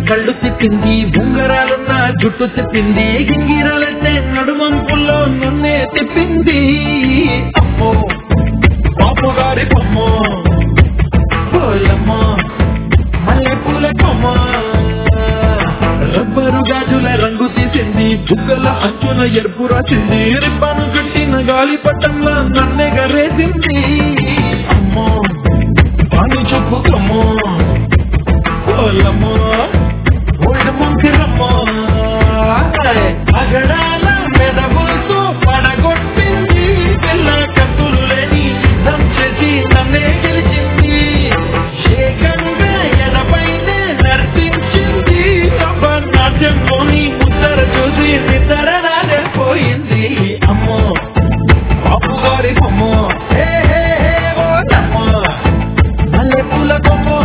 కళ్ళు తిప్పింది ఉంగరాలున్న జుట్టు తిప్పింది గింగిరాలంటే నడుమంపుల్లో నన్నే తిప్పింది అమ్మో బాపు గారి బొమ్మ పోలమ్మ మల్లె పూల కొమ్మ రబ్బరు గాజుల రంగు తీసింది బుగ్గల అంచున ఎరుపు రాసింది రిబ్బను కట్టిన గాలి పట్టంలో నన్నే గరేసింది అమ్మో పాని చెప్పుకమ్మో పోలమ్మో ఓల్డ్ ముంకిరమ్మో అగడాల మెదవులతో పడగొట్టింది పిల్ల కత్తులు లేని యుద్ధం చేసి నన్నే గెలిచింది ఏకంగా ఎడపైనే నర్తించింది నాట్యంలోని ముద్దర చూసి నిద్ర పోయింది అమ్మో బాపు గారి బొమ్మో హే హే హే ఓ తమ్మో మల్లె పూల కొమ్మో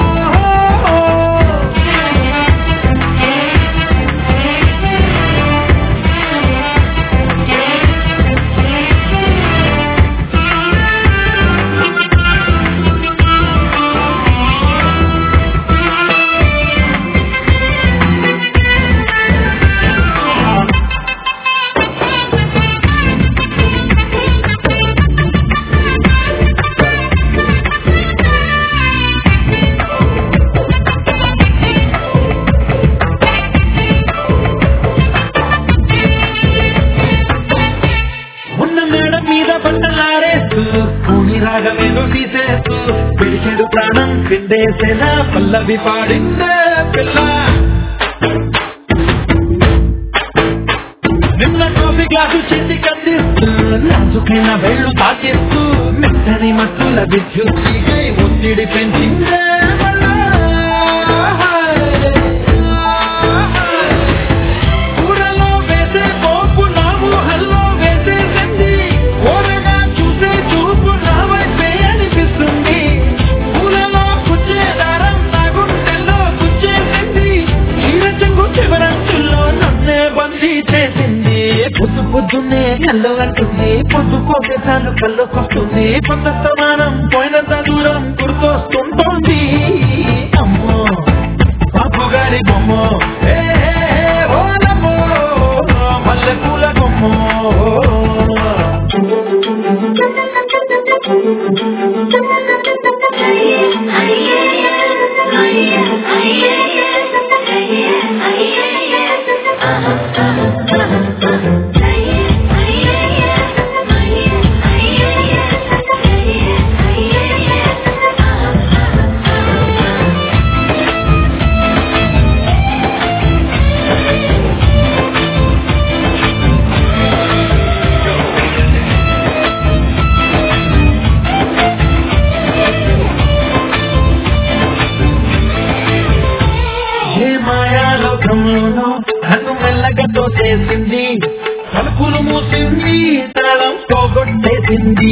ఉన్న మేడ మీద బట్టలారేస్తూ కూని రాగమేదో తీసేస్తూ పిలిచెడు ప్రాణం పిండేసేలా పల్లవి పాడిందే పిల్ల నిన్న కాఫీ గ్లాసు చేతి కందిస్తూ నాజుకైన వేళ్ళు తాకిస్తూ మెత్తని మత్తుల విద్యుత్ తీగై ఒత్తిడి పెంచిందే మళ్ళా. కూరలో వేసే పోపు నా ఊహల్లో వేసేసింది కూరగా చూసే చూపు నా వైపే అనిపిస్తుంది పూలలో గుచ్చే దారం నా గుండెల్లో గుచ్చేసింది చీర చెంగు చివరంచుల్లో నన్నే బందీ చేసింది పొద్దు పొద్దున్నే కళ్ళు అంటుంది పొద్దు పోకేసాలు కళ్ళకొస్తుంది కొంత సమానం పోయినంత దూరం గుర్తొస్తుంటోంది అమ్మో బాపు గారి బొమ్మ హే హే హే ఓలమ్మో మల్లె పూల కొమ్మో ఏ మాయాలోకంలోనో నన్ను మెల్లగా తోసేసింది తలుపులు మూసింది తాళం పోగొట్టేసింది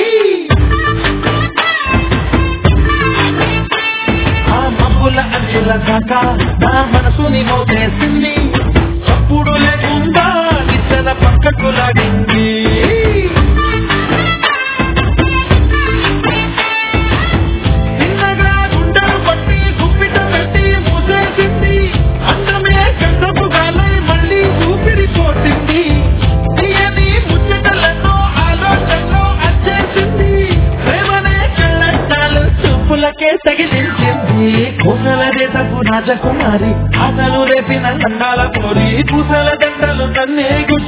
ఆ మబ్బుల అంచుల దాకా నా మనసుని మోసేసింది చప్పుడు లేకుండా నిచ్చల పక్కకు లాగింది చిన్నగా గుండెలు పట్టి గుప్పిట పెట్టి మూసేసింది అందమే గంధపు గాలై మళ్ళీ ఊపిరి పోసింది తీయని ముచ్చటలెన్నో ఆలోచనలో అచ్చేసింది ప్రేమనే కళ్ళట్టాలు చూపులకే తగిలించింది కోసల దేశపు రాజకుమారి ఆశలు రేపిన దండాల కోరి పూసల దండలు నన్నే గుచ్చి